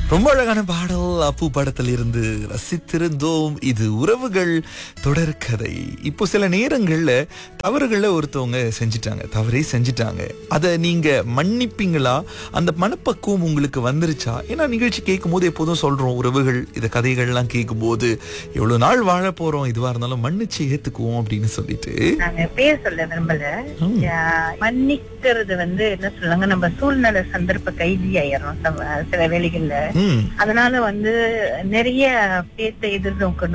ரொம்ப அழகான பாடல் அப்பு படத்தில் இருந்து ரசித்திருந்தோம் இது உறவுகள் தொடர்கதை இப்போ சில நேரங்கள்ல தவறுகளை ஒருத்தவங்க செஞ்சிட்டாங்க தவறே செஞ்சிட்டாங்க அதை நீங்க மன்னிப்பீங்களா அந்த மனப்பக்குவம் உங்களுக்கு வந்துருச்சா ஏன்னா நிகழ்ச்சி கேட்கும் போது எப்போதும் சொல்றோம் உறவுகள் இந்த கதைகள்லாம் கேட்கும் போது எவ்வளவு நாள் வாழ போறோம் இதுவா இருந்தாலும் மன்னிச்சு ஏத்துக்குவோம் அப்படின்னு சொல்லிட்டு நாங்க பேர் சொல்ல விரும்பல யா, மன்னிக்கிறது வந்து என்ன சொல்லுவாங்க நம்ம சூழ்நிலை சந்தர்ப்ப கைதி ஆயிடுறோம் நம்ம சில வேலைகள்ல ம் அதனால வந்து நிறைய பேச எதிர்நோக்கணும்